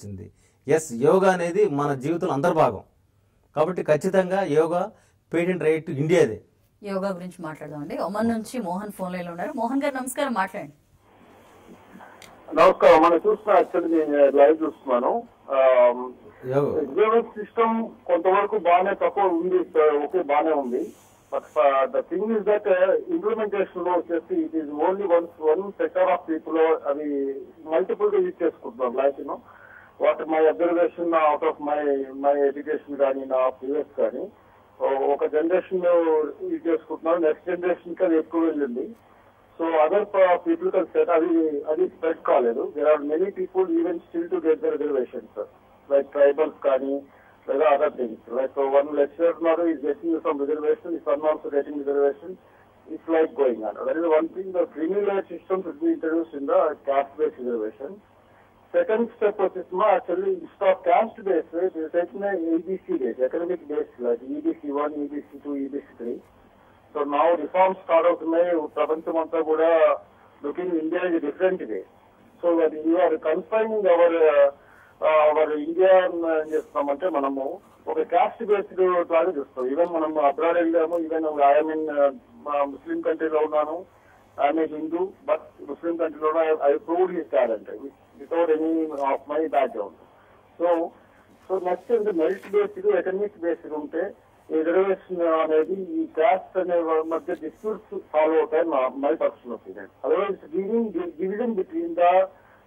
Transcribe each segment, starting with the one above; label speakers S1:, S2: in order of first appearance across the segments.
S1: వచ్చింది ఎస్ యోగా అనేది మన జీవితంలో అంతర్భాగం కాబట్టి ఖచ్చితంగా యోగా పేటెంట్ రైట్ ఇండియాదే
S2: యోగా గురించి మాట్లాడదామండి ఒమన్ నుంచి మోహన్ ఫోన్ లైన్ లో ఉన్నారు మోహన్ గారు నమస్కారం మాట్లాడండి
S3: నమస్కారం మనం చూస్తున్నా యాక్చువల్లీ నేను లైవ్ చూస్తున్నాను
S1: యోగా
S3: ఎగ్జామిన్ సిస్టమ్ కొంతవరకు బాగానే తక్కువ ఉంది సార్, ఓకే బాగానే ఉంది but the thing is that implementation లో వచ్చేసి it is only one one sector of people అవి మల్టిపుల్ గా యూజ్ చేసుకుంటున్నారు like you know what my observation out of my my education కానీ నా ప్రీవియస్ కానీ ఒక జనరేషన్ యూజ్ చేసుకుంటున్నారు నెక్స్ట్ జనరేషన్ కి అది ఎక్కువ వెళ్ళింది so other people can set అది అది స్ప్రెడ్ కాలేదు there are many people even still to get the reservations like tribals కానీ లేదా other things like one lecturer ఉన్నారు is getting some reservation is one also getting reservation it's like going on that is one thing the criminal system should be introduced in the caste based reservation second step వచ్చేసి actually instead caste base taking EBC base economic base like EBC one EBC two EBC three so నా reforms start అవుతున్నాయి ప్రపంచం అంతా కూడా looking India is different way so అది you're confining our our India ఏం చేస్తున్నామంటే మనము ఒక కాస్ట్ బేస్డ్ లాగా చూస్తాం ఈవెన్ మనం అబ్రాడ్ వెళ్ళాము ఈవెన్ ఐ మీన్ ముస్లిం కంట్రీలో ఉన్నాను I'm a Hindu but Muslim కంట్రీలో I prove his talent without any of my background so so next ఇది మెరిట్ బేస్డ్ ఎకనమిక్ బేస్డ్ ఉంటే రిజర్వేషన్ అనేది ఈ క్యాస్ట్ అనే మధ్య డిస్ప్యూట్స్ ఫాలో అవుతాయి మా my personal opinion otherwise division division between the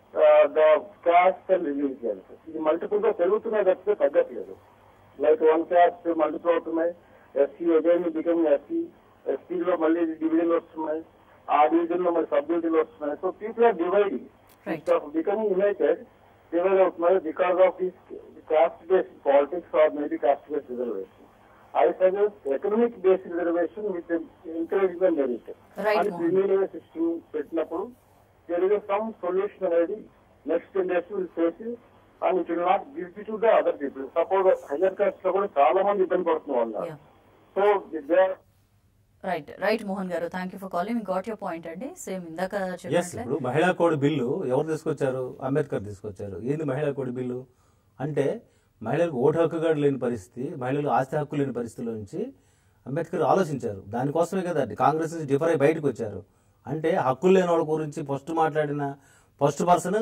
S3: the caste and religions ఇది multiple గా పెరుగుతున్నాయి తప్పితే తగ్గట్లేదు లైక్ వన్ క్యాస్ట్ మల్టిపుల్ అవుతున్నాయి ఎస్సీ అగైన్ బికమ్ ఎస్సీ ఎస్సీలో మళ్ళీ డివిజన్ వస్తున్నాయి ఆ డివిజన్ లో మరి సబ్ డివిజన్ వస్తున్నాయి so people are dividing
S2: Right.
S3: Becoming united divide అవుతున్నారు because of this caste based politics or maybe caste based reservation. I suggest economic based reservation with the encouragement merit.
S2: Right,
S3: and
S2: Mohan.
S3: criminal system పెట్టినప్పుడు there is some solution అనేది next generation will face and it will not give to the other people suppose higher caste లో కూడా చాలా మంది ఇబ్బంది పడుతున్న వాళ్ళు
S2: Yeah.
S3: So they are
S2: right right Mohan garu thank you for calling got your point అండి same ఇందాక
S1: ఎస్
S2: చెప్పినట్లే
S1: ఇప్పుడు మహిళా కోడ్ బిల్లు ఎవరు తీసుకొచ్చారు అంబేద్కర్ తీసుకొచ్చారు ఏంది మహిళా కోడ్ బిల్లు అంటే మహిళలకు ఓటు హక్కు కూడా లేని పరిస్థితి మహిళలకు ఆస్తి హక్కు లేని పరిస్థితిలో నుంచి అంబేద్కర్ ఆలోచించారు దానికోసమే కదా కాంగ్రెస్ నుంచి డిఫర్ అయి బయటకు వచ్చారు అంటే హక్కులు లేని వాళ్ళ గురించి ఫస్ట్ మాట్లాడిన ఫస్ట్ పర్సన్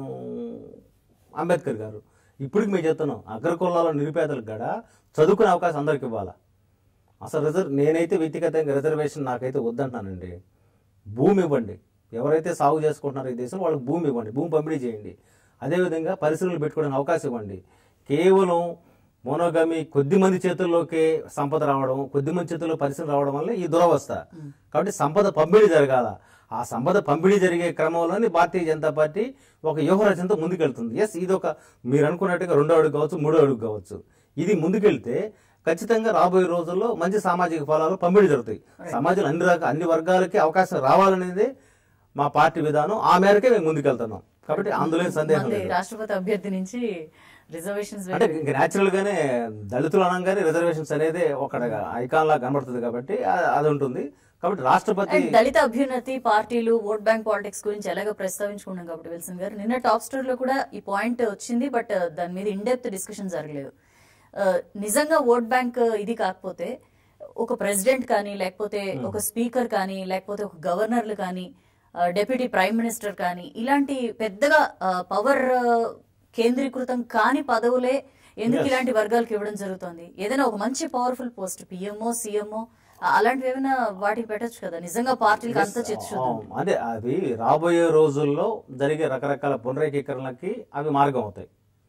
S1: అంబేద్కర్ గారు ఇప్పటికి మేము చెప్తున్నాం అగ్రకులాల నిరుపేదలకు కూడా చదువుకునే అవకాశం అందరికి ఇవ్వాలా అసలు రిజర్వ్ నేనైతే వ్యక్తిగతంగా రిజర్వేషన్ నాకైతే వద్దంటున్నానండి భూమి ఇవ్వండి ఎవరైతే సాగు చేసుకుంటున్నారో ఈ దేశంలో వాళ్ళకి భూమి ఇవ్వండి భూమి పంపిణీ చేయండి అదేవిధంగా పరిశ్రమలు పెట్టుకోవడానికి అవకాశం ఇవ్వండి కేవలం మోనోగమి కొద్ది మంది చేతుల్లోకే సంపద రావడం కొద్ది మంది చేతుల్లో పరిశ్రమ రావడం వల్ల ఈ దురవస్థ కాబట్టి సంపద పంపిణీ జరగాల ఆ సంపద పంపిణీ జరిగే క్రమంలోని భారతీయ జనతా పార్టీ ఒక వ్యూహ రచనతో ముందుకెళ్తుంది ఎస్ ఇది ఒక మీరు అనుకున్నట్టుగా రెండో అడుగు కావచ్చు మూడో అడుగు కావచ్చు ఇది ముందుకెళ్తే ఖచ్చితంగా రాబోయే రోజుల్లో మంచి సామాజిక ఫలాలు పంపిణీ జరుగుతాయి సమాజంలో అన్ని రకాల అన్ని వర్గాలకి అవకాశం రావాలనేది మా పార్టీ విధానం ఆ మేరకే మేము ముందుకెళ్తున్నాం కాబట్టి అందులో ఏం సందేహం
S2: మంది
S1: లేదు
S2: రాష్ట్రపతి అభ్యర్థి నుంచి రిజర్వేషన్స్
S1: అంటే ఇంక న్యాచురల్ గానే దళితులు అనగానే రిజర్వేషన్స్ అనేది ఒక ఐకాన్ లా కనబడుతుంది కాబట్టి ఆ- అది ఉంటుంది కాబట్టి రాష్ట్రపతి
S2: అండ్ దళిత అభ్యున్నతి పార్టీలు ఓట్ బ్యాంక్ పాలిటిక్స్ గురించి ఎలాగో ప్రస్తావించుకున్నాం కాబట్టి విల్సన్ గారు నిన్న టాప్ స్టోర్ లో కూడా ఈ పాయింట్ వచ్చింది బట్ దాని మీద ఇన్ డెప్త్ డిస్కషన్ జరగలేదు ఆ, నిజంగా ఓట్ బ్యాంక్ ఇది కాకపోతే ఒక ప్రెసిడెంట్ కానీ లేకపోతే ఒక స్పీకర్ కానీ లేకపోతే ఒక గవర్నర్లు కానీ డెప్యూటీ ప్రైమ్ మినిస్టర్ కానీ ఇలాంటి పెద్దగా పవర్ కేంద్రీకృతం కాని పదవులే ఎందుకు
S1: Yes.
S2: ఇలాంటి వర్గాలకు ఇవ్వడం జరుగుతుంది ఏదైనా ఒక మంచి పవర్ఫుల్ పోస్ట్ పిఎంఓ సిఎంఓ అలాంటివి ఏమైనా వాటికి పెట్టొచ్చు కదా నిజంగా పార్టీలకు అంత చిచ్చుతుంది
S1: ఆ, అదే అవి రాబోయే రోజుల్లో జరిగే రకరకాల పునరేకీకరణలకి అవి మార్గం అవుతాయి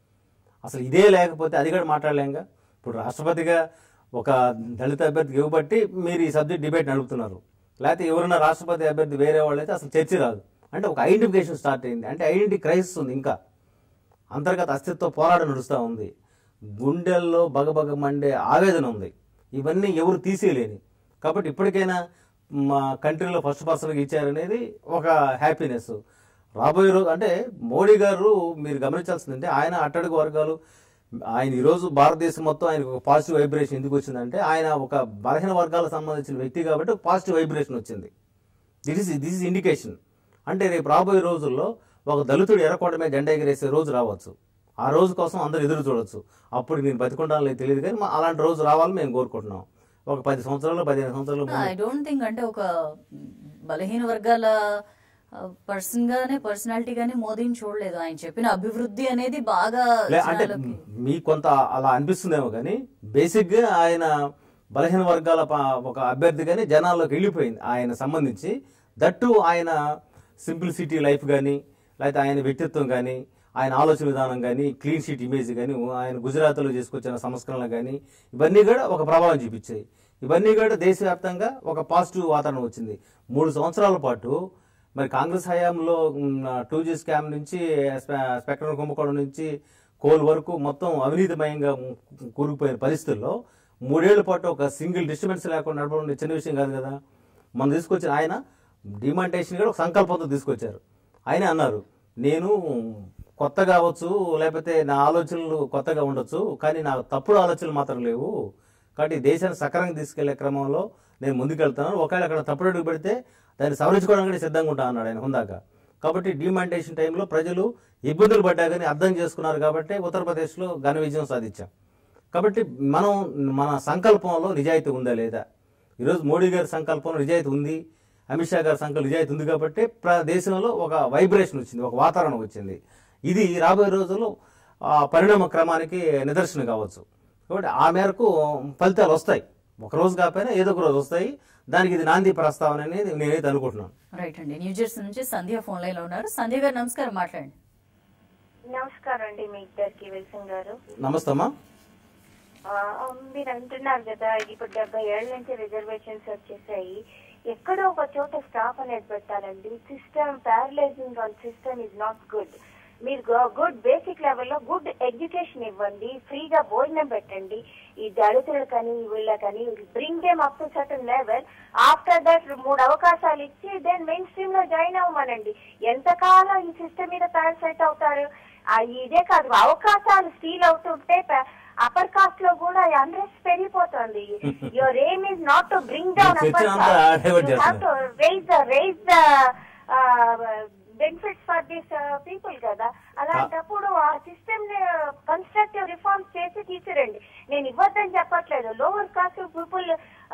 S1: అసలు ఇదే లేకపోతే అది కూడా మాట్లాడలేంగా ఇప్పుడు రాష్ట్రపతిగా ఒక దళిత అభ్యర్థికి ఇవ్వబట్టి మీరు ఈ సబ్జెక్ట్ డిబేట్ నడుపుతున్నారు లేకపోతే ఎవరైనా రాష్ట్రపతి అభ్యర్థి వేరే వాళ్ళైతే అసలు చర్చ రాదు అంటే ఒక ఐడెంటిఫికేషన్ స్టార్ట్ అయింది అంటే ఐడెంటిటీ క్రైసిస్ ఉంది ఇంకా అంతర్గత అస్తిత్వ పోరాటం నడుస్తూ ఉంది గుండెల్లో బగబగ మండే ఆవేదన ఉంది ఇవన్నీ ఎవరు తీసేయలేని కాబట్టి ఇప్పటికైనా మా కంట్రీలో ఫస్ట్ పర్సన్కి ఇచ్చారనేది ఒక హ్యాపీనెస్ రాబోయే రోజు అంటే మోడీ గారు మీరు గమనించాల్సిందంటే ఆయన అట్టడుగు వర్గాలు ఆయన ఈరోజు భారతదేశం మొత్తం ఆయనకు ఒక పాజిటివ్ వైబ్రేషన్ ఎందుకు వచ్చిందంటే ఆయన ఒక బలహీన వర్గాలకు సంబంధించిన వ్యక్తి కాబట్టి ఒక పాజిటివ్ వైబ్రేషన్ వచ్చింది this is this is indication అంటే రేపు రాబోయే రోజుల్లో ఒక దళితుడు ఎర్రకోట మీద జెండా ఎగరేసే రోజు రావచ్చు ఆ రోజు కోసం అందరు ఎదురు చూడొచ్చు అప్పుడు నేను బతికుండాలని లేదు తెలియదు కానీ మా- అలాంటి రోజు రావాలని మేము కోరుకుంటున్నాం ఒక పది సంవత్సరాలు పదిహేను సంవత్సరాలు
S2: ఐ డోంట్ థింక్ అంటే ఒక బలహీన వర్గాల పర్సన్ గానే పర్సనాలిటీ గానే మోదీని చూడలేదు ఆయన చెప్పిన అభివృద్ధి అనేది బాగా
S1: లే అంటే
S2: జనాలకి
S1: మీ కొంత అలా అనిపిస్తుందేమో కానీ బేసిక్ గా ఆయన బలహీన వర్గాల ప- ఒక అభ్యర్థిగానే జనాల్లోకి వెళ్ళిపోయింది ఆయన సంబంధించి దట్టు ఆయన సింప్లిసిటీ లైఫ్ కానీ లేకపోతే ఆయన వ్యక్తిత్వం కానీ ఆయన ఆలోచన విధానం కానీ క్లీన్ షీట్ ఇమేజ్ కానీ ఆయన గుజరాత్లో చేసుకొచ్చిన సంస్కరణలు కానీ ఇవన్నీ కూడా ఒక ప్రభావం చూపించాయి ఇవన్నీ కూడా దేశవ్యాప్తంగా ఒక పాజిటివ్ వాతావరణం వచ్చింది మూడు సంవత్సరాల పాటు మరి కాంగ్రెస్ హయాంలో టూ జీ స్కామ్ నుంచి స్పె- స్పెక్ట్రమ్ కుంభకోణం నుంచి కోల్ వరకు మొత్తం అవినీతిమయంగా కూరుకుపోయిన పరిస్థితుల్లో మూడేళ్ల పాటు ఒక సింగిల్ డిస్టర్బెన్స్ లేకుండా నడపడం చిన్న విషయం కాదు కదా మనం తీసుకొచ్చిన ఆయన డిమాంటేషన్ కూడా ఒక సంకల్పంతో తీసుకొచ్చారు ఆయనే అన్నారు నేను కొత్త కావచ్చు లేకపోతే నా ఆలోచనలు కొత్తగా ఉండొచ్చు కానీ నా తప్పుడు ఆలోచనలు మాత్రం లేవు కాబట్టి దేశాన్ని సక్రంగా తీసుకెళ్లే క్రమంలో నేను ముందుకెళ్తాను ఒకవేళ అక్కడ తప్పుడు అడుగు పెడితే దాన్ని సవరించుకోవడానికి కూడా సిద్ధంగా ఉంటా అన్నాడు ఆయన హుందాక కాబట్టి డిమాంటేషన్ టైంలో ప్రజలు ఇబ్బందులు పడ్డా కానీ అర్థం చేసుకున్నారు కాబట్టి ఉత్తరప్రదేశ్లో ఘన విజయం సాధించాం కాబట్టి మనం మన సంకల్పంలో నిజాయితీ ఉందా లేదా ఈరోజు మోడీ గారి సంకల్పంలో నిజాయితీ ఉంది అమిత్ షా గారి సంకల్పం నిజాయితీ ఉంది కాబట్టి ప్ర దేశంలో ఒక వైబ్రేషన్ వచ్చింది ఒక వాతావరణం వచ్చింది ఇది రాబోయే రోజుల్లో ఆ పరిణామ క్రమానికి నిదర్శనం కావచ్చు కాబట్టి ఆ మేరకు ఫలితాలు వస్తాయి ఒక రోజు కాకపోయినా ఏదో ఒక రోజు వస్తాయి దానికి ఇది నాంది ప్రస్తావన అనేది నేనైతే అనుకుంటున్నాను
S2: రైట్ అండి న్యూ జెర్సీ నుంచి సంధ్య ఫోన్ లైన్ లో ఉన్నారు సంధ్య గారు నమస్కారం మాట్లాడండి
S4: నమస్కారం అండి మీ ఇద్దరికి విల్సన్ గారు
S1: నమస్తే అమ్మా
S4: ఆ, మీరు అంటున్నారు కదా ఇప్పుడు డెబ్బై ఏళ్ళ నుంచి రిజర్వేషన్స్ వచ్చేసాయి ఎక్కడో ఒక చోట స్టాప్ అనేది పెట్టాలండి system paralysing on system is not good మీరు గుడ్ బేసిక్ లెవెల్లో గుడ్ ఎడ్యుకేషన్ ఇవ్వండి ఫ్రీగా భోజనం పెట్టండి ఈ దళితులకని వీళ్ళకని bring them up to certain level after that మూడు అవకాశాలు ఇచ్చి దెన్ మెయిన్ స్ట్రీమ్ లో జాయిన్ అవ్వమనండి ఎంతకాలం ఈ సిస్టమ్ మీద పారాసైట్ అవుతారు ఆ, ఇదే కాదు అవకాశాలు స్టీల్ అవుతుంటే అప్పర్ కాస్ట్ లో కూడా అన్రెస్ట్ పెరిగిపోతుంది your aim is not to bring down
S1: మీరు
S4: అప్పర్
S1: చర్చను అంతా divert
S4: caste raise the raise the benefits for this people కదా అలాంటప్పుడు ఆ సిస్టమ్ ని కన్స్ట్రక్టివ్ రిఫార్మ్స్ చేసి తీసిరండి నేను ఇవ్వద్దని చెప్పట్లేదు lower caste people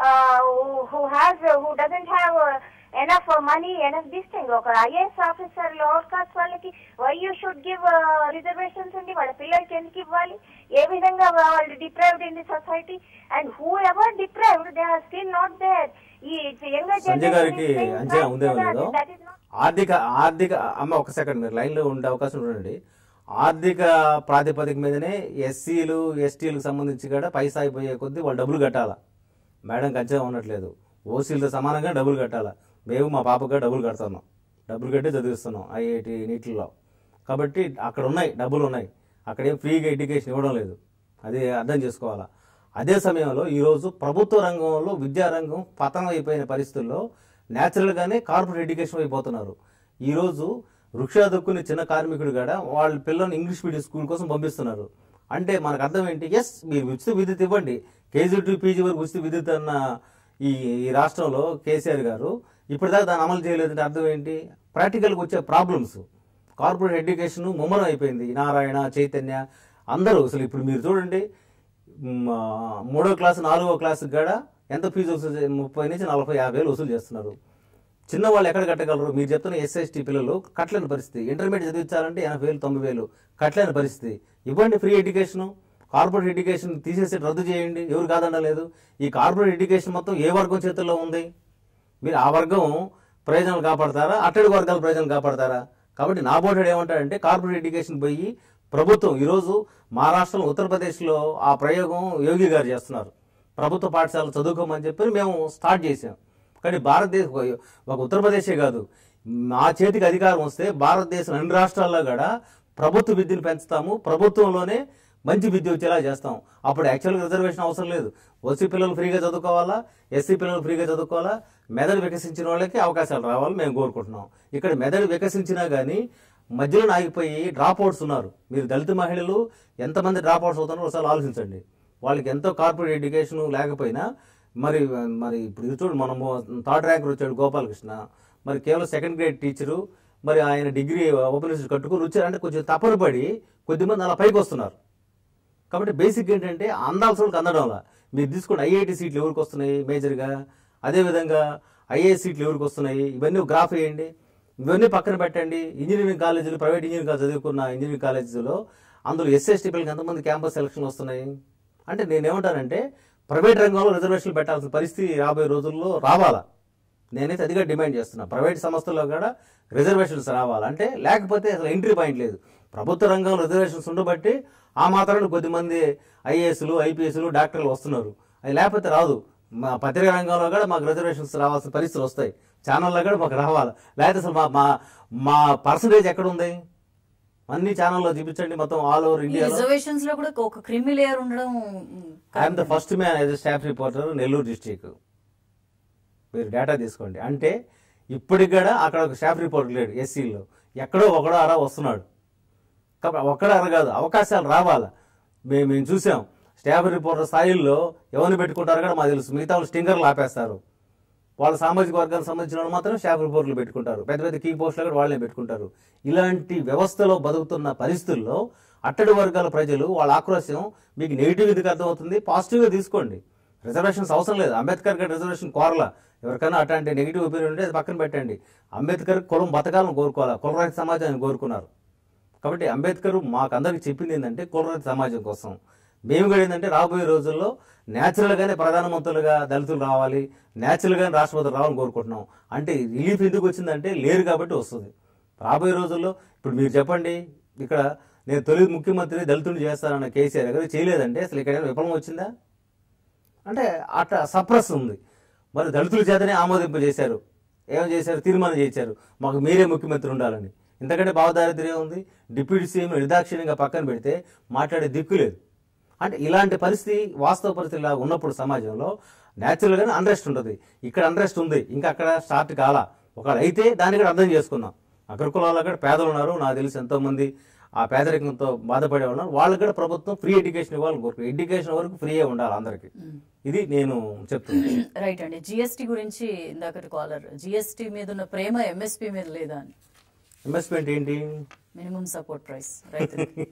S4: who has who doesn't have enough money enough this thing ఒక ఐఏఎస్ ఆఫీసర్ లోవర్ కాస్ట్ వాళ్ళకి why you should give reservations అండి వాళ్ళ పిల్లలకి ఎందుకు ఇవ్వాలి ఏ విధంగా వాళ్ళు deprived in the society and whoever deprived they are still not there ఈ యంగర్
S1: సంజయ్ గారికి అంచనా ఉందేమో లేదో ఆర్థిక ఆర్థిక అమ్మ ఒక సెకండ్ మీరు లైన్లో ఉండే అవకాశం ఉండండి ఆర్థిక ప్రాతిపదిక మీదనే ఎస్సీలు ఎస్టీలకు సంబంధించి కూడా పైసా అయిపోయే కొద్దీ వాళ్ళు డబ్బులు కట్టాలా మేడం అంచనా ఉండట్లేదు ఓసీలతో సమానంగా డబ్బులు కట్టాలా మేము మా పాపగా డబ్బులు కడుతున్నాం డబ్బులు కట్టి చదివిస్తున్నాం ఐఐటి నీటిల్లో కాబట్టి అక్కడ ఉన్నాయి డబ్బులు ఉన్నాయి అక్కడేం ఫ్రీగా ఎడ్యుకేషన్ ఇవ్వడం లేదు అది అర్థం చేసుకోవాలా అదే సమయంలో ఈరోజు ప్రభుత్వ రంగంలో విద్యారంగం పతనం అయిపోయిన పరిస్థితుల్లో న్యాచురల్గానే కార్పొరేట్ ఎడ్యుకేషన్ అయిపోతున్నారు ఈరోజు వృక్ష దొక్కుని చిన్న కార్మికుడు కూడా వాళ్ళ పిల్లల్ని ఇంగ్లీష్ మీడియం స్కూల్ కోసం పంపిస్తున్నారు అంటే మనకు అర్థం ఏంటి ఎస్ మీరు ఉచిత విద్యుత్ ఇవ్వండి కేజీ టు పీజీ వరకు ఉచిత విద్యుత్ అన్న ఈ ఈ రాష్ట్రంలో కేసీఆర్ గారు ఇప్పటిదాకా దాన్ని అమలు చేయలేదంటే అర్థం ఏంటి ప్రాక్టికల్గా వచ్చే ప్రాబ్లమ్స్ కార్పొరేట్ ఎడ్యుకేషన్ ముమ్మరం అయిపోయింది నారాయణ చైతన్య అందరూ అసలు ఇప్పుడు మీరు చూడండి మ్, ఆ, మూడో క్లాస్ నాలుగో క్లాస్ కూడా ఎంత ఫీజు వసూలు చే- ముప్పై నుంచి నలభై యాభై వేలు వసూలు చేస్తున్నారు చిన్న వాళ్ళు ఎక్కడ కట్టగలరు మీరు చెప్తున్న ఎస్ఎస్టీ పిల్లలు కట్టలేని పరిస్థితి ఇంటర్మీడియట్ చదివించాలంటే ఎనభై వేలు తొంభై వేలు కట్టలేని పరిస్థితి ఇవ్వండి ఫ్రీ ఎడ్యుకేషన్ కార్పొరేట్ ఎడ్యుకేషన్ తీసేసి రద్దు చేయండి ఎవరు కాదనలేదు ఈ కార్పొరేట్ ఎడ్యుకేషన్ మొత్తం ఏ వర్గం చేతుల్లో ఉంది మీరు ఆ వర్గం ప్రయోజనాలు కాపాడతారా అట్టడి వర్గాల ప్రయోజనాలు కాపాడతారా కాబట్టి నా బోర్డు ఏమంటాడంటే కార్పొరేట్ ఎడ్యుకేషన్ పోయి ప్రభుత్వం ఈరోజు మహారాష్ట్రలో ఉత్తరప్రదేశ్లో ఆ ప్రయోగం యోగి గారు చేస్తున్నారు ప్రభుత్వ పాఠశాల చదువుకోమని చెప్పి మేము స్టార్ట్ చేసాం కానీ భారతదేశ ఒక ఉత్తరప్రదేశే కాదు మా చేతికి అధికారం వస్తే భారతదేశం అన్ని రాష్ట్రాల్లో కూడా ప్రభుత్వ విద్యను పెంచుతాము ప్రభుత్వంలోనే మంచి విద్య వచ్చేలా చేస్తాం అప్పుడు యాక్చువల్గా రిజర్వేషన్ అవసరం లేదు ఓసీ పిల్లలు ఫ్రీగా చదువుకోవాలా ఎస్సీ పిల్లలు ఫ్రీగా చదువుకోవాలా మెదడు వికసించిన వాళ్ళకి అవకాశాలు రావాలని మేము కోరుకుంటున్నాం ఇక్కడ మెదడు వికసించినా కానీ మధ్యలో ఆగిపోయి డ్రాప్ అవుట్స్ ఉన్నారు మీరు దళిత మహిళలు ఎంతమంది డ్రాప్ అవుట్స్ అవుతున్నారో ఒకసారి ఆలోచించండి వాళ్ళకి ఎంతో కార్పొరేట్ ఎడ్యుకేషన్ లేకపోయినా మరి మరి ఇప్పుడు ఇది చూడు మనము థర్డ్ ర్యాంకర్ వచ్చాడు గోపాలకృష్ణ మరి కేవలం సెకండ్ గ్రేడ్ టీచరు మరి ఆయన డిగ్రీ ఓపెన్ యూనివర్సిటీ కట్టుకుని వచ్చారంటే కొంచెం తపన పడి కొద్దిమంది అలా పైకి వస్తున్నారు కాబట్టి బేసిక్ ఏంటంటే అందాల్సిన వాళ్ళకి అందడంలా మీరు తీసుకున్న ఐఐటి సీట్లు ఎవరికి వస్తున్నాయి మేజర్గా అదేవిధంగా ఐఏఎస్ సీట్లు ఎవరికి వస్తున్నాయి ఇవన్నీ గ్రాఫ్ వేయండి ఇవన్నీ పక్కన పెట్టండి ఇంజనీరింగ్ కాలేజీలు ప్రైవేట్ ఇంజనీరింగ్ కాలేజ్ చదువుకున్న ఇంజనీరింగ్ కాలేజీలో అందులో ఎస్ఎస్టీ పిల్లలకి ఎంతమంది క్యాంపస్ సెలక్షన్ వస్తున్నాయి అంటే నేనేమంటానంటే ప్రైవేట్ రంగంలో రిజర్వేషన్లు పెట్టాల్సిన పరిస్థితి రాబోయే రోజుల్లో రావాలా నేనైతే అదిగా డిమాండ్ చేస్తున్నా ప్రైవేట్ సంస్థల్లో కూడా రిజర్వేషన్స్ రావాలి అంటే లేకపోతే అసలు ఎంట్రీ పాయింట్ లేదు ప్రభుత్వ రంగంలో రిజర్వేషన్స్ ఉండబట్టి ఆ మాత్రాన్ని కొద్దిమంది ఐఏఎస్లు ఐపీఎస్లు డాక్టర్లు వస్తున్నారు అది లేకపోతే రాదు మా పత్రికా రంగంలో కూడా మాకు రిజర్వేషన్స్ రావాల్సిన పరిస్థితులు వస్తాయి ఛానల్లో కూడా మాకు రావాలి లేకపోతే అసలు మా మా మా పర్సంటేజ్ ఎక్కడ ఉంది అన్ని ఛానల్లో చూపించండి మొత్తం ఆల్ ఓవర్
S2: ఈ
S1: ఇండియాలో
S2: రిజర్వేషన్స్ లో కూడా ఒక క్రిమి లేయర్ ఉండడం
S1: I'm the first man as staff reporter Nellore district మీరు డేటా తీసుకోండి అంటే ఇప్పటికి కూడా అక్కడ ఒక స్టాఫ్ రిపోర్టర్ లేడు ఎస్సీలో ఎక్కడో ఒకడో అరా వస్తున్నాడు కాబట్టి ఒక్కడో అర కాదు అవకాశాలు రావాలి మేము మేము చూసాం స్టాఫ్ రిపోర్టర్ స్థాయిల్లో ఎవరిని పెట్టుకుంటారో కూడా మాకు తెలుసు మిగతా వాళ్ళు స్టింగర్లు ఆపేస్తారు వాళ్ళ సామాజిక వర్గానికి సంబంధించిన వాళ్ళు మాత్రం స్టాఫ్ రిపోర్ట్లు పెట్టుకుంటారు పెద్ద పెద్ద కీ పోస్టులు కూడా వాళ్ళే పెట్టుకుంటారు ఇలాంటి వ్యవస్థలో బతుకుతున్న పరిస్థితుల్లో అట్టడి వర్గాల ప్రజలు వాళ్ళ ఆక్రోశం మీకు నెగిటివ్ ఎందుకు అర్థమవుతుంది పాజిటివ్గా తీసుకోండి రిజర్వేషన్స్ అవసరం లేదు అంబేద్కర్ గారి రిజర్వేషన్ కోరలా ఎవరికైనా అట్లాంటి నెగిటివ్ ఒపీనియన్ ఉంటే అది పక్కన పెట్టండి అంబేద్కర్ కులం బతకాలను కోరుకోవాలా కులరహిత సమాజాన్ని కోరుకున్నారు కాబట్టి అంబేద్కర్ మాకు అందరికి చెప్పింది ఏంటంటే కులరహిత సమాజం కోసం మేము కూడా ఏంటంటే రాబోయే రోజుల్లో న్యాచురల్గానే ప్రధానమంత్రులుగా దళితులు రావాలి న్యాచురల్గానే రాష్ట్రపతులు రావాలని కోరుకుంటున్నాం అంటే రిలీఫ్ ఎందుకు వచ్చిందంటే లేరు కాబట్టి వస్తుంది రాబోయే రోజుల్లో ఇప్పుడు మీరు చెప్పండి ఇక్కడ నేను తొలి ముఖ్యమంత్రి దళితుడిని చేస్తానన్న కేసీఆర్ గారు చేయలేదంటే అసలు ఇక్కడ ఏమైనా విఫలం వచ్చిందా అంటే అట్లా సప్రెస్ ఉంది మరి దళితుల చేతనే ఆమోదింపజేశారు ఏం చేశారు తీర్మానం చేశారు మాకు మీరే ముఖ్యమంత్రి ఉండాలని ఇంతకంటే భావదారిద్ర్యం ఉంది డిప్యూటీ సీఎం నిర్దాక్షిణ్యంగా పక్కన పెడితే మాట్లాడే దిక్కు లేదు అంటే ఇలాంటి పరిస్థితి వాస్తవ పరిస్థితి ఇలా ఉన్నప్పుడు సమాజంలో న్యాచురల్గానే అన్రెస్ట్ ఉంటుంది ఇక్కడ అన్రెస్ట్ ఉంది ఇంకా అక్కడ స్టార్ట్ కాలా ఒకవేళ అయితే దాన్ని కూడా అర్థం చేసుకుందాం అగ్రకులాల్లో కూడా పేదలు ఉన్నారు నాకు తెలిసి ఎంతోమంది ఆ పేదరికంతో బాధపడే ఉన్నారు వాళ్ళకి కూడా ప్రభుత్వం ఫ్రీ ఎడ్యుకేషన్ ఇవ్వాలని కోరుకు ఎడ్యుకేషన్ వరకు ఫ్రీయే ఉండాలి అందరికీ ఇది నేను చెప్తున్నాను
S2: రైట్ అండి జిఎస్టీ గురించి ఇందాక కాలర్ జిఎస్టీ మీద ఉన్న ప్రేమ ఎంఎస్పీ మీద లేదా అని
S1: ఇన్వెస్ట్మెంట్ ఏంటి
S2: మినిమం సపోర్ట్ ప్రైస్ రైతులకి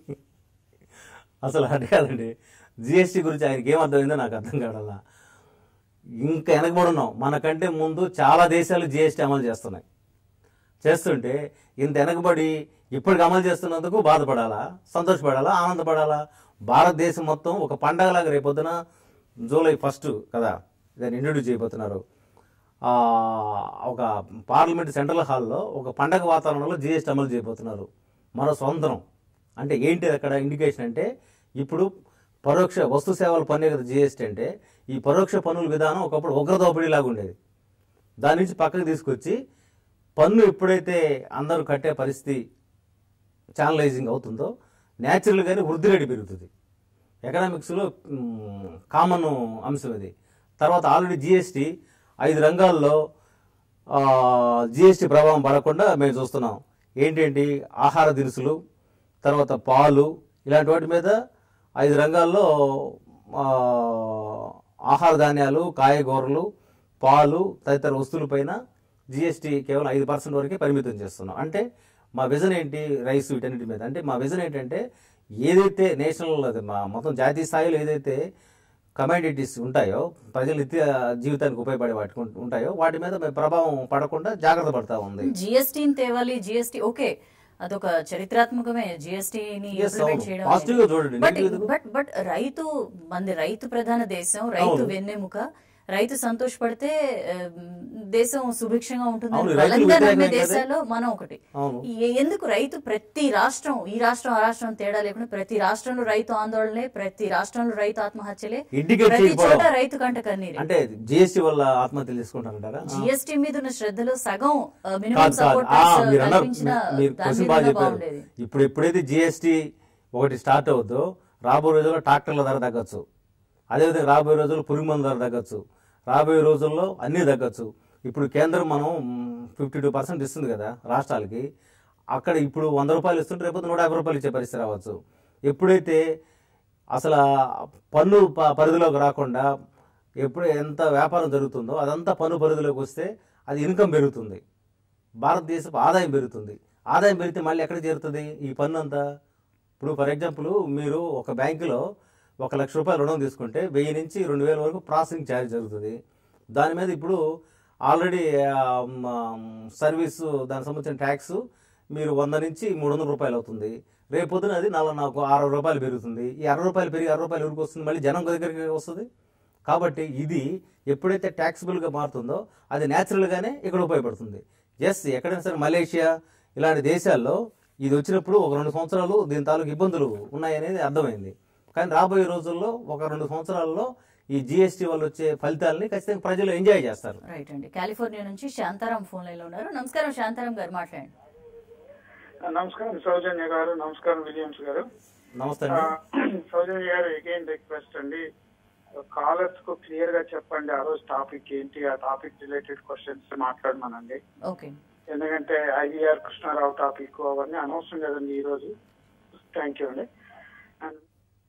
S1: అసలు అంటే కాదండి జిఎస్టీ గురించి ఆయనకి ఏం అర్థమైందో నాకు అర్థం కావడల్లా ఇంకా వెనకబడి ఉన్నాం మనకంటే ముందు చాలా దేశాలు జిఎస్టీ అమలు చేస్తున్నాయి చేస్తుంటే ఇంత వెనకబడి ఇప్పటికి అమలు చేస్తున్నందుకు బాధపడాలా సంతోషపడాలా ఆనందపడాలా భారతదేశం మొత్తం ఒక పండగలాగా రేపొద్దున జూలై ఫస్ట్ కదా దాన్ని ఇంట్రడ్యూస్ చేయబోతున్నారు ఆ, ఒక పార్లమెంట్ సెంట్రల్ హాల్లో ఒక పండగ వాతావరణంలో జిఎస్టీ అమలు చేయబోతున్నారు మన సొంతం అంటే ఏంటి అక్కడ ఇండికేషన్ అంటే ఇప్పుడు పరోక్ష వస్తు సేవల పన్నే కదా జిఎస్టీ అంటే ఈ పరోక్ష పన్నుల విధానం ఒకప్పుడు ఉగ్రదోపిడీలాగా ఉండేది దాని నుంచి పక్కకు తీసుకొచ్చి పన్ను ఎప్పుడైతే అందరూ కట్టే పరిస్థితి ఛానలైజింగ్ అవుతుందో న్యాచురల్గానే వృద్ధి రేటు పెరుగుతుంది ఎకనామిక్స్లో కామన్ అంశం ఇది తర్వాత ఆల్రెడీ జిఎస్టీ ఐదు రంగాల్లో జిఎస్టీ ప్రభావం పడకుండా మేము చూస్తున్నాం ఏంటేంటి ఆహార దినుసులు తర్వాత పాలు ఇలాంటి వాటి మీద ఐదు రంగాల్లో ఆ, ఆహార ధాన్యాలు కాయగూరలు పాలు తదితర వస్తువులపైన జిఎస్టీ కేవలం ఐదు పర్సెంట్ వరకే పరిమితం చేస్తున్నాం అంటే మా విజన్ ఏంటి రైస్ వీటన్నిటి మీద అంటే మా విజన్ ఏంటంటే ఏదైతే నేషనల్ అది మా మొత్తం జాతీయ స్థాయిలో ఏదైతే కమాడిటీస్ ఉంటాయో ప్రజల నిత్య జీవితానికి ఉపయోగపడే వాటి ఉం- ఉంటాయో వాటి మీద మేము ప్రభావం పడకుండా జాగ్రత్త పడతా ఉంది
S2: జిఎస్టీని తేవాలి జిఎస్టీ ఓకే అదొక చరిత్రాత్మకమే జిఎస్టీని
S1: Yes,
S2: ఇంప్లిమెంట్
S1: అవును.
S2: చేయడం
S1: Positive గా చూడండి,
S2: బట్
S1: negative ఎందుకు?
S2: బట్ బట్ రైతు మంది రైతు ప్రధాన దేశం రైతు
S1: అవును.
S2: వెన్నెముక రైతు సంతోషపడితే ఆ, దేశం సుభిక్షంగా ఉంటుంది
S1: అవును, రైతులు
S2: బలంగా నమ్మే
S1: వ్యతిరేకమే కదా?
S2: దేశాల్లో మనం ఒకటి
S1: అవును
S2: ఏ- ఎందుకు రైతు ప్రతి రాష్ట్రం ఈ రాష్ట్రం ఆ రాష్ట్రం తేడా లేకుండా ప్రతి రాష్ట్రంలో రైతు ఆందోళనలే ప్రతి రాష్ట్రంలో రైతు ఆత్మహత్యలే
S1: Indicate
S2: ప్రతి
S1: చేయకపోవడం.
S2: చోట రైతు కంట కన్నీరే
S1: అంటే జిఎస్టీ వల్ల ఆత్మహత్యలు తీసుకుంటారంటారా
S2: జిఎస్టీ మీద ఉన్న శ్రద్ధలో సగం మినిమం
S1: కాదు కాదు
S2: సపోర్ట్
S1: ఆ, మీరు అన్నారు
S2: కల్పించిన
S1: మీ- మీరు
S2: దాని
S1: క్వశ్చన్
S2: మీద
S1: బాగా
S2: ఉన్నా
S1: చెప్పారు
S2: బాగుండేది
S1: ఇప్పుడు ఎప్పుడైతే జిఎస్టీ ఒకటి స్టార్ట్ అవుద్దో రాబోయే రోజుల్లో ట్రాక్టర్ల ధర తగ్గచ్చు అదేవిధంగా రాబోయే రోజుల్లో పురుగు మందుల ధర తగ్గచ్చు రాబోయే రోజుల్లో అన్నీ తగ్గచ్చు ఇప్పుడు కేంద్రం మనం ఫిఫ్టీ టూ పర్సెంట్ ఇస్తుంది కదా రాష్ట్రాలకి అక్కడ ఇప్పుడు వంద రూపాయలు ఇస్తుంటే రేపు నూట యాభై రూపాయలు ఇచ్చే పరిస్థితి రావచ్చు ఎప్పుడైతే అసలు ఆ పన్ను ప- పరిధిలోకి రాకుండా ఎప్పుడు ఎంత వ్యాపారం జరుగుతుందో అదంతా పన్ను పరిధిలోకి వస్తే అది ఇన్కమ్ పెరుగుతుంది భారతదేశపు ఆదాయం పెరుగుతుంది ఆదాయం పెరిగితే మళ్ళీ ఎక్కడ చేరుతుంది ఈ పన్ను అంతా ఇప్పుడు ఫర్ ఎగ్జాంపుల్ మీరు ఒక బ్యాంకులో ఒక లక్ష రూపాయలు రుణం తీసుకుంటే వెయ్యి నుంచి రెండు వేల వరకు ప్రాసెసింగ్ ఛార్జ్ జరుగుతుంది దాని మీద ఇప్పుడు ఆల్రెడీ సర్వీసు దానికి సంబంధించిన ట్యాక్స్ మీరు వంద నుంచి మూడు వందల రూపాయలు అవుతుంది రేపు పొద్దున అది నల్ల నాకు అరవై రూపాయలు పెరుగుతుంది ఈ అరవై రూపాయలు పెరిగి అరవై రూపాయలు ఎవరికి వస్తుంది మళ్ళీ జనం దగ్గరికి వస్తుంది కాబట్టి ఇది ఎప్పుడైతే ట్యాక్సిబుల్గా మారుతుందో అది న్యాచురల్గానే ఇక్కడ ఉపయోగపడుతుంది ఎస్ ఎక్కడైనా సరే మలేషియా ఇలాంటి దేశాల్లో ఇది వచ్చినప్పుడు ఒక రెండు సంవత్సరాలు దీని తాలూకు ఇబ్బందులు ఉన్నాయనేది అర్థమైంది కానీ రాబోయే రోజుల్లో ఒక రెండు సంవత్సరాల్లో ఈ జిఎస్టీ వల్ల వచ్చే ఫలితాలని ఖచ్చితంగా ప్రజలు ఎంజాయ్ చేస్తారు
S2: రైట్ అండి కాలిఫోర్నియా నుంచి శాంతారాం ఫోన్ లైన్ లో ఉన్నారు నమస్కారం శాంతారాం గారు మాట్లాడండి
S5: నమస్కారం సౌజన్య గారు నమస్కారం విలియమ్స్ గారు
S1: నమస్తే
S5: ఆ,
S1: అండి
S5: సౌజన్య గారు అగైన్ రిక్వెస్ట్ అండి కాలర్స్ కు క్లియర్ గా చెప్పండి ఆ రోజు టాపిక్ ఏంటి ఆ టాపిక్ రిలేటెడ్ క్వశ్చన్స్ మాట్లాడమనండి
S2: ఓకే
S5: ఎందుకంటే ఐవీఆర్ కృష్ణారావు టాపిక్ అవన్నీ అనవసరం కదండి ఈ రోజు థ్యాంక్ యూ అండి అండ్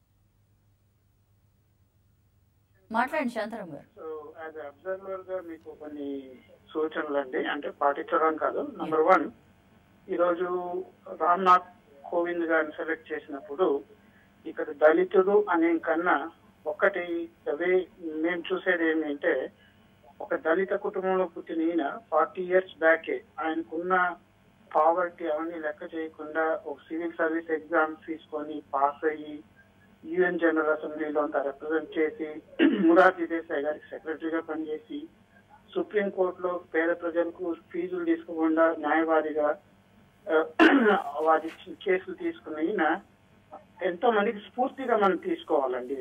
S2: మాట్లాడండి శాంతారాం గారు
S5: సో యాజ్ అబ్జర్వర్ గా మీకు కొన్ని సూచనలు అండి అంటే పాటించడం కాదు నంబర్ వన్ ఈరోజు రామ్నాథ్ కోవింద్ గారిని సెలెక్ట్ చేసినప్పుడు ఇక్కడ దళితుడు అనే కన్నా ఒకటి అవే మేము చూసేది ఏంటంటే ఒక దళిత కుటుంబంలో పుట్టిన ఈయన ఫార్టీ ఇయర్స్ బ్యాకే ఆయనకున్న పావర్టీ అవన్నీ లెక్క చేయకుండా ఒక సివిల్ సర్వీస్ ఎగ్జామ్ తీసుకొని పాస్ అయ్యి యుఎన్ జనరల్ అసెంబ్లీలో అంతా రిప్రజెంట్ చేసి మురార్జీ దేశాయ్ గారికి సెక్రటరీగా పనిచేసి సుప్రీం కోర్టులో పేద ప్రజలకు ఫీజులు తీసుకోకుండా న్యాయవాదిగా ఆ, వారి కేసులు తీసుకున్న ఈయన ఎంతో మందికి స్ఫూర్తిగా మనం తీసుకోవాలండి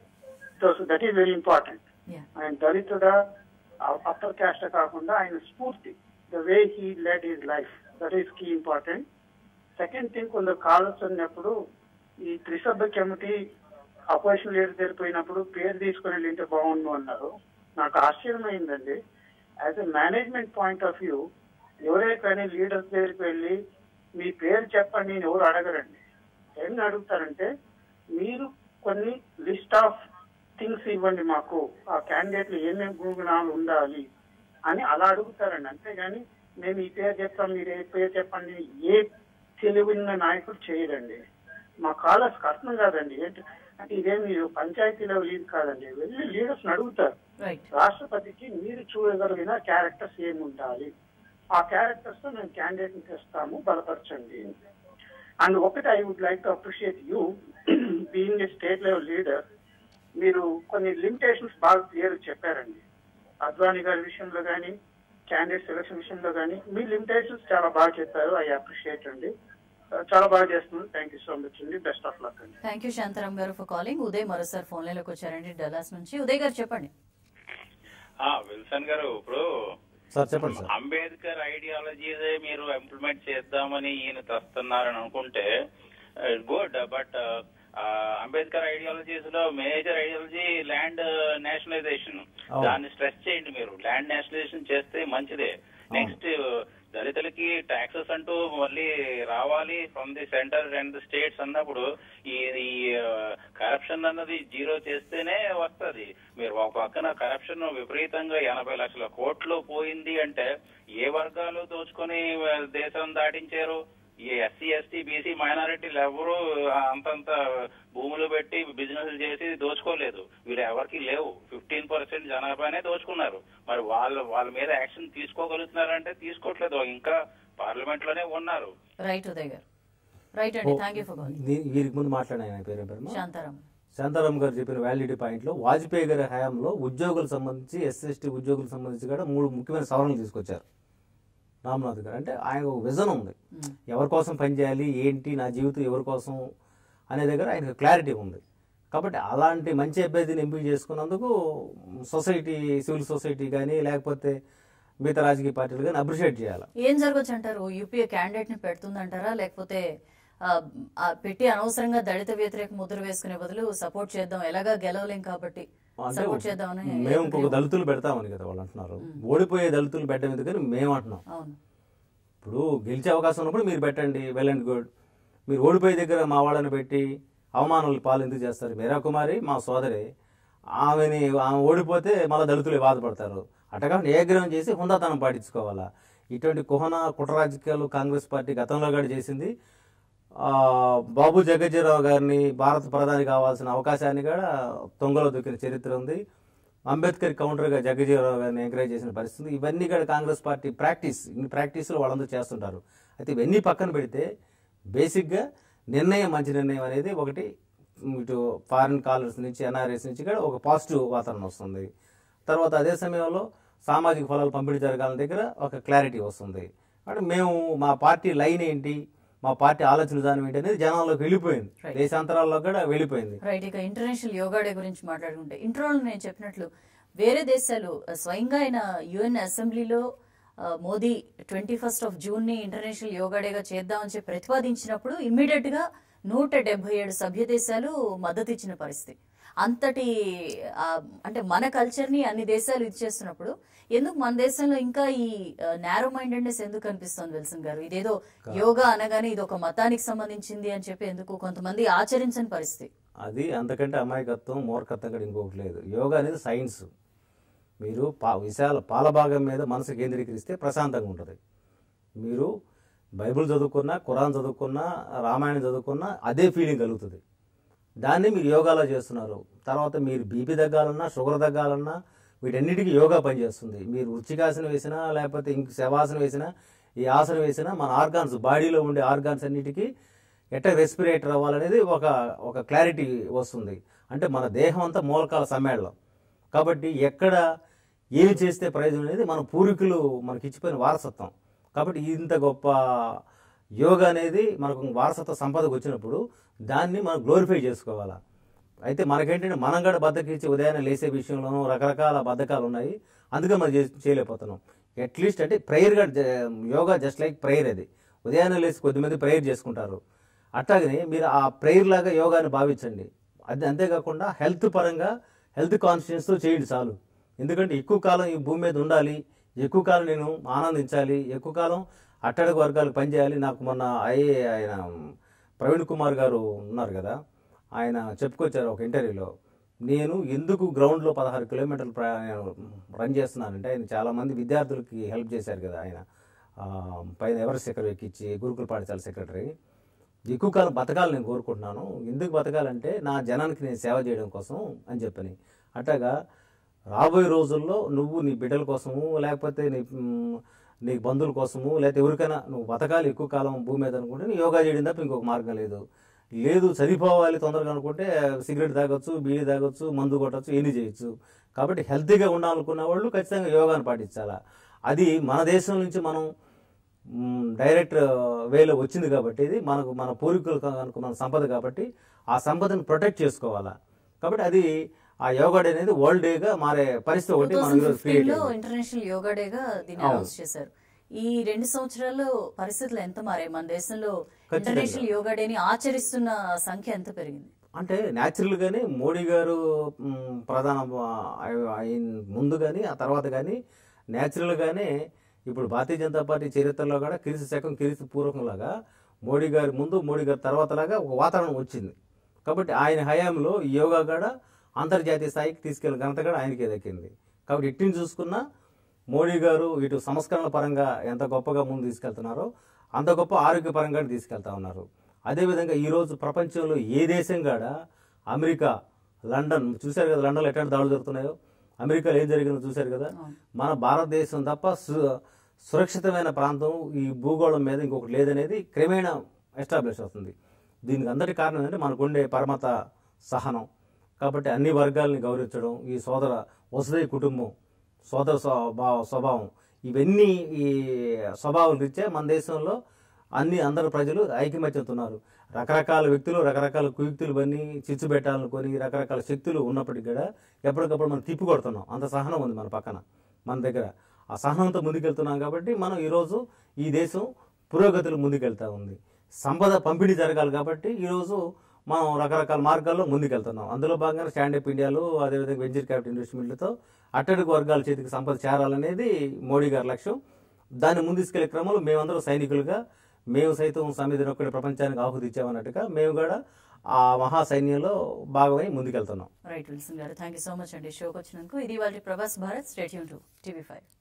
S5: so that is very important
S2: yeah
S5: ఆయన దళితుడా అప్పర్ క్యాస్ట్ కాకుండా ఆయన స్ఫూర్తి the way he led his life that is key important second thing కొందరు కాల్స్ ఉన్నప్పుడు ఈ త్రిసభ్య కమిటీ అపోజిషన్ లీడర్ జరిపోయినప్పుడు పేరు తీసుకుని వెళ్ళింటే బాగుండు అన్నారు నాకు ఆశ్చర్యమైందండి as a management point of view ఎవరే కానీ లీడర్స్ దగ్గరికి వెళ్ళి మీ పేరు చెప్పండి నేను ఎవరు అడగరండి ఏం అడుగుతారంటే మీరు కొన్ని లిస్ట్ ఆఫ్ థింగ్స్ ఇవ్వండి మాకు ఆ క్యాండిడేట్లు ఏమేమి గుణగుణాలు ఉండాలి అని అలా అడుగుతారండి అంతేగాని మేము ఈ పేరు చెప్తాం మీరు ఏ పేరు చెప్పండి ఏ తెలివిన్న నాయకుడు చేయడండి మా కాలర్స్ అర్థం కాదండి ఏంటి అంటే ఇదే మీరు పంచాయతీ లెవెల్ ఇది కాదండి వెళ్ళి లీడర్స్ అడుగుతారు
S2: రైట్
S5: రాష్ట్రపతికి మీరు చూడగలిగిన క్యారెక్టర్స్ ఏమి ఉండాలి ఆ క్యారెక్టర్స్ తో మేము క్యాండిడేట్ ని తెస్తాము బలపరచండి అండ్ ఒకటి I would like to appreciate you being a state level leader మీరు కొన్ని లిమిటేషన్స్ బాగా క్లియర్ చెప్పారండి అద్వానీ గారి విషయంలో కానీ క్యాండిడేట్ సెలక్షన్ విషయంలో కానీ మీ లిమిటేషన్స్ చాలా బాగా చెప్పారు ఐ అప్రిషియేట్ అండి చాలా బాగా చేస్తున్నారు థ్యాంక్ యూ సో మచ్ అండి బెస్ట్ ఆఫ్ లక్ అండి
S2: thank you Shantaram garu for calling Uday మరోసారి ఫోన్ లైన్ లోకి వచ్చారండి డల్లాస్ నుంచి ఉదయ్ గారు చెప్పండి
S6: ఆ, విల్సన్ గారు ఇప్పుడు
S1: సార్ చెప్పండి సార్
S6: అంబేద్కర్ ఐడియాలజీసే మీరు ఇంప్లిమెంట్ చేద్దామని ఈయన తెస్తున్నారని అనుకుంటే గుడ్ బట్ అంబేద్కర్ ఐడియాలజీస్ లో మేజర్ ఐడియాలజీ ల్యాండ్ నేషనలైజేషన్
S1: అవును.
S6: దాన్ని స్ట్రెస్ చేయండి మీరు ల్యాండ్ నేషనలైజేషన్ చేస్తే మంచిదే నెక్స్ట్ దళితులకి ట్యాక్సెస్ అంటూ మళ్ళీ రావాలి from the centre and the states అన్నప్పుడు ఈ కరప్షన్ అన్నది జీరో చేస్తేనే వస్తది మీరు ఒక పక్కన కరప్షన్ విపరీతంగా ఎనభై లక్షల కోట్లు పోయింది అంటే ఏ వర్గాలు దోచుకొని ఆ, దేశం దాటించారు ఈ ఎస్సీ ఎస్టీ బీసీ మైనారిటీలు ఎవరు అంతంత భూములు పెట్టి బిజినెస్ చేసి దోచుకోలేదు వీళ్ళు ఎవరికి లేవు ఫిఫ్టీన్ పర్సెంట్ జనాభానే దోచుకున్నారు మరి వాళ్ళు వాళ్ళ మీద యాక్షన్ తీసుకోగలుగుతున్నారంటే తీసుకోవట్లేదు ఇంకా పార్లమెంట్ లోనే ఉన్నారు
S2: రైట్ ఉదయ్ గారు రైట్ అండి థ్యాంక్ యూ ఫర్ కాలింగ్
S1: దీ- వీరికి ముందు మాట్లాడిన ఆయన పేరు ఏం పేరమ్మా?
S2: శాంతారాం
S1: శాంతారాం గారు చెప్పిన వ్యాలిడిటీ పాయింట్లో వాజ్పేయి గారి హయాంలో ఉద్యోగులకు సంబంధించి ఎస్సీ ఉద్యోగులకు సంబంధించి కూడా మూడు ముఖ్యమైన సవరణలు తీసుకొచ్చారు రామ్నాథ్ గారు అంటే ఆయన ఒక విజన్ ఉంది ఎవరి కోసం పనిచేయాలి ఏంటి నా జీవితం ఎవరి కోసం అనే దగ్గర ఆయనకు క్లారిటీ ఉంది కాబట్టి అలాంటి మంచి అభ్యర్థిని ఎంపిక చేసుకున్నందుకు సొసైటీ సివిల్ సొసైటీ కానీ లేకపోతే మిగతా రాజకీయ పార్టీలు కానీ అప్రిషియేట్ చేయాలి
S2: ఏం జరగచ్చు అంటారు యూపీఏ క్యాండిడేట్ ని పెడుతుందంటారా లేకపోతే ఆ, ఆ, పెట్టి అనవసరంగా దళిత వ్యతిరేక ముద్ర వేసుకునే బదులు సపోర్ట్ చేద్దాం ఎలాగా గెలవలేం కాబట్టి
S1: అంటే
S2: సపోర్ట్ చేద్దామని
S1: మేము ఇంకొక దళితులు పెడతామని కదా వాళ్ళు అంటున్నారు ఓడిపోయే దళితులు పెట్టడం ఎందుకని మేము అంటున్నాం
S2: అవును
S1: ఇప్పుడు గెలిచే అవకాశం ఉన్నప్పుడు మీరు పెట్టండి వెల్ అండ్ గుడ్ మీరు ఓడిపోయే దగ్గర మా వాళ్ళని పెట్టి అవమానాలు పాలు ఎందుకు చేస్తారు మీరా కుమారి మా సోదరి ఆమెని ఆమె ఓడిపోతే మళ్ళీ దళితులే బాధపడతారు అట్టగా ఏగ్రహం చేసి హుందాతనం పాటించుకోవాలా ఇటువంటి కుహన కుట్ర రాజకీయాలు కాంగ్రెస్ పార్టీ గతంలో కూడా చేసింది ఆ, బాబు జగజ్జీరావు గారిని భారత ప్రధాని కావాల్సిన అవకాశాన్ని కూడా తొంగలో దొక్కిన చరిత్ర ఉంది అంబేద్కర్ కౌంటర్గా జగజీవరావు గారిని ఎంకరేజ్ చేసిన పరిస్థితి ఇవన్నీ కూడా కాంగ్రెస్ పార్టీ ప్రాక్టీస్ ఇన్ని ప్రాక్టీస్లో వాళ్ళందరూ చేస్తుంటారు అయితే ఇవన్నీ పక్కన పెడితే బేసిక్గా నిర్ణయం మంచి నిర్ణయం అనేది ఒకటి ఇటు ఫారిన్ కాలర్స్ నుంచి ఎన్ఆర్ఎస్ నుంచి కూడా ఒక పాజిటివ్ వాతావరణం వస్తుంది తర్వాత అదే సమయంలో సామాజిక ఫలాలు పంపిణీ జరగాలని దగ్గర ఒక క్లారిటీ వస్తుంది అంటే మేము మా పార్టీ లైన్ ఏంటి మా పార్టీ ఆలోచన విధానం ఏంటి అనేది జనాల్లోకి వెళ్ళిపోయింది
S2: Right.
S1: దేశాంతరాల్లో కూడా వెళ్ళిపోయింది
S2: రైట్ ఇక ఇంటర్నేషనల్ యోగా డే గురించి మాట్లాడుకుంటే ఇంట్రోలో నేను చెప్పినట్లు వేరే దేశాలు ఆ, స్వయంగా ఆయన యుఎన్ అసెంబ్లీలో ఆ, Modi twenty first of June ని ఇంటర్నేషనల్ యోగా డేగా చేద్దామని చెప్పి ప్రతిపాదించినప్పుడు ఇమ్మీడియట్ గా నూట డెబ్బై ఏడు సభ్య దేశాలు మద్దతు ఇచ్చిన పరిస్థితి అంతటి ఆ, అంటే మన కల్చర్ ని అన్ని దేశాలు ఇది చేస్తున్నప్పుడు ఎందుకు మన దేశంలో ఇంకా ఈ నేరో మైండెడ్నెస్ ఎందుకు అనిపిస్తుంది విల్సన్ గారు ఇదేదో యోగా అనగానే ఇది ఒక మతానికి సంబంధించింది అని చెప్పి ఎందుకు కొంతమంది ఆచరించని పరిస్థితి
S1: అది అంతకంటే అమాయకత్వం మూర్ఖత్వం కూడా ఇంకొకటి లేదు యోగా అనేది సైన్స్ మీరు పా విశాల పాల భాగం మీద మనసు కేంద్రీకరిస్తే ప్రశాంతంగా ఉంటుంది మీరు బైబిల్ చదువుకున్నా ఖురాన్ చదువుకున్నా రామాయణం చదువుకున్నా అదే ఫీలింగ్ కలుగుతుంది దాన్ని మీరు యోగాలో చేస్తున్నారు తర్వాత మీరు బీపీ తగ్గాలన్నా షుగర్ తగ్గాలన్నా వీటన్నిటికీ యోగా పనిచేస్తుంది మీరు వృచ్చికాసనం వేసినా లేకపోతే ఇంక శవాసనం వేసినా ఈ ఆసనం వేసినా మన ఆర్గాన్స్ బాడీలో ఉండే ఆర్గాన్స్ అన్నిటికీ ఎట్ట రెస్పిరేటర్ అవ్వాలనేది ఒక ఒక క్లారిటీ వస్తుంది అంటే మన దేహం అంతా మూలకాల సమ్మేళనం కాబట్టి ఎక్కడ ఏమి చేస్తే ప్రయోజనం అనేది మన పూర్వీకులు మనకి ఇచ్చిపోయిన వారసత్వం కాబట్టి ఇంత గొప్ప యోగా అనేది మనకు వారసత్వ సంపదకు వచ్చినప్పుడు దాన్ని మనం గ్లోరిఫై చేసుకోవాలా అయితే మనకేంటంటే మనం కూడా బద్దకిచ్చి ఉదయాన్నే లేసే విషయంలోనూ రకరకాల బద్ధకాలు ఉన్నాయి అందుకే మనం చే- చేయలేకపోతున్నాం అట్లీస్ట్ అంటే ప్రేయర్ కూడా యోగా జస్ట్ లైక్ ప్రేయర్ అది ఉదయాన్నే లేచి కొద్దిమంది ప్రేయర్ చేసుకుంటారు అట్లాగనే మీరు ఆ ప్రేయర్ లాగా యోగాని భావించండి అది అంతేకాకుండా హెల్త్ పరంగా హెల్త్ కాన్షియస్తో చేయండి చాలు ఎందుకంటే ఎక్కువ కాలం ఈ భూమి మీద ఉండాలి ఎక్కువ కాలం నేను ఆనందించాలి ఎక్కువ కాలం అట్టడుగు వర్గాలకు పనిచేయాలి నాకు మొన్న అయ్యే ఆయన ప్రవీణ్ కుమార్ గారు ఉన్నారు కదా ఆయన చెప్పుకొచ్చారు ఒక ఇంటర్వ్యూలో నేను ఎందుకు గ్రౌండ్లో పదహారు కిలోమీటర్లు ప్రయాణం రన్ చేస్తున్నానంటే ఆయన చాలామంది విద్యార్థులకి హెల్ప్ చేశారు కదా ఆయన ఆ, పైన ఎవరెస్ట్ శిఖరం ఎక్కించి గురుకుల పాఠశాల సెక్రటరీ ఎక్కువ కాలం బతకాలని నేను కోరుకుంటున్నాను ఎందుకు బతకాలంటే నా జనానికి నేను సేవ చేయడం కోసం అని చెప్పని అట్లాగా రాబోయే రోజుల్లో నువ్వు నీ బిడ్డల కోసము లేకపోతే నీ మ్, నీ బంధువుల కోసము లేకపోతే ఎవరికైనా నువ్వు బతకాలి ఎక్కువ కాలం భూమి మీద అనుకుంటే నీ యోగా చేయడం తప్ప ఇంకొక మార్గం లేదు లేదు చనిపోవాలి తొందరగా అనుకుంటే సిగరెట్ తాగొచ్చు బీడీ తాగొచ్చు మందు కొట్టచ్చు ఎన్ని చేయొచ్చు కాబట్టి హెల్తీగా ఉండాలనుకున్న వాళ్ళు ఖచ్చితంగా యోగాను పాటించాలా అది మన దేశం నుంచి మనం మ్, డైరెక్ట్ వేలో వచ్చింది కాబట్టి ఇది మనకు మన పూర్వీకులు కనుక మన సంపద కాబట్టి ఆ సంపదను ప్రొటెక్ట్ చేసుకోవాలా కాబట్టి అది ఆ యోగా డే అనేది వరల్డ్ డేగా మారే పరిస్థితి ఒకటి మనం ఈరోజు క్రియేట్
S2: లో ఇంటర్నేషనల్ యోగా డేగా దీన్ని
S1: అవును.
S2: అనౌన్స్ చేశారు ఈ రెండు సంవత్సరాల్లో పరిస్థితులు ఎంత మారాయి మన దేశంలో
S1: ఖచ్చితంగా.
S2: ఇంటర్నేషనల్ యోగా డేని ఆచరిస్తున్న సంఖ్య ఎంత పెరిగింది
S1: అంటే న్యాచురల్ గానే మోడీ గారు మ్, ప్రధాన ఆ- అయిన ముందు కానీ ఆ తర్వాత కానీ న్యాచురల్ గానే ఇప్పుడు భారతీయ జనతా పార్టీ చరిత్రలో కూడా కిరిసి శకం కిరిసి పూర్వకం లాగా మోడీ గారి ముందు మోడీ గారి తర్వాత లాగా ఒక వాతావరణం వచ్చింది కాబట్టి ఆయన హయాంలో ఈ యోగా కూడా అంతర్జాతీయ స్థాయికి తీసుకెళ్లిన ఘనత కూడా ఆయనకే దక్కింది కాబట్టి ఇట్టిని చూసుకున్నా మోడీ గారు ఇటు సంస్కరణ పరంగా ఎంత గొప్పగా ముందు తీసుకెళ్తున్నారో అంత గొప్ప ఆరోగ్యపరంగా తీసుకెళ్తా ఉన్నారు అదేవిధంగా ఈరోజు ప్రపంచంలో ఏ దేశం కాడా అమెరికా లండన్ చూశారు కదా లండన్లో ఎట్లాంటి దాడులు జరుగుతున్నాయో అమెరికాలో ఏం జరిగిందో చూశారు కదా మన భారతదేశం తప్ప సు- సురక్షితమైన ప్రాంతం ఈ భూగోళం మీద ఇంకొకటి లేదనేది క్రమేణా ఎస్టాబ్లిష్ అవుతుంది దీనికి అందరి కారణం ఏంటంటే మనకుండే పరమత సహనం కాబట్టి అన్ని వర్గాలని గౌరవించడం ఈ సోదర వసుదయ కుటుంబం సోదర స్వభావ స్వభావం ఇవన్నీ ఈ స్వభావం రీత్యా మన దేశంలో అన్ని అందరు ప్రజలు ఐకమత్యంతో ఉన్నారు రకరకాల వ్యక్తులు రకరకాల కుయుక్తులు బన్ని చిచ్చు పెట్టాలనుకొని రకరకాల శక్తులు ఉన్నప్పటికీ కూడా ఎప్పటికప్పుడు మనం తిప్పి కొడుతున్నాం అంత సహనం ఉంది మన పక్కన మన దగ్గర ఆ సహనంతో ముందుకెళ్తున్నాం కాబట్టి మనం ఈరోజు ఈ దేశం పురోగతిలో ముందుకెళ్తా ఉంది సంపద పంపిణీ జరగాలి కాబట్టి ఈరోజు మనం రకరకాల మార్గాల్లో ముందుకెళ్తున్నాం అందులో భాగంగా స్టాండప్ ఇండియాలు అదేవిధంగా వెంచర్ క్యాపిటల్ ఇన్వెస్ట్మెంట్లతో అట్టడుగు వర్గాల చేతికి సంపద చేరాలనేది మోడీ గారి లక్ష్యం దాన్ని ముందుకెళ్లే క్రమంలో మేమందరం సైనికులుగా మేము సైతం సమిధిని ఒక్కడి ప్రపంచానికి ఆహుతి ఇచ్చామన్నట్టుగా మేము కూడా ఆ మహా సైన్యంలో భాగమై ముందుకెళ్తున్నాం
S2: right Wilson garu thank you so much అండి షోకి వచ్చినందుకు ఇది వాళ్ళ ప్రభాస్ భారత్ స్టేట్ యూన్ టు టీవీ ఫైవ్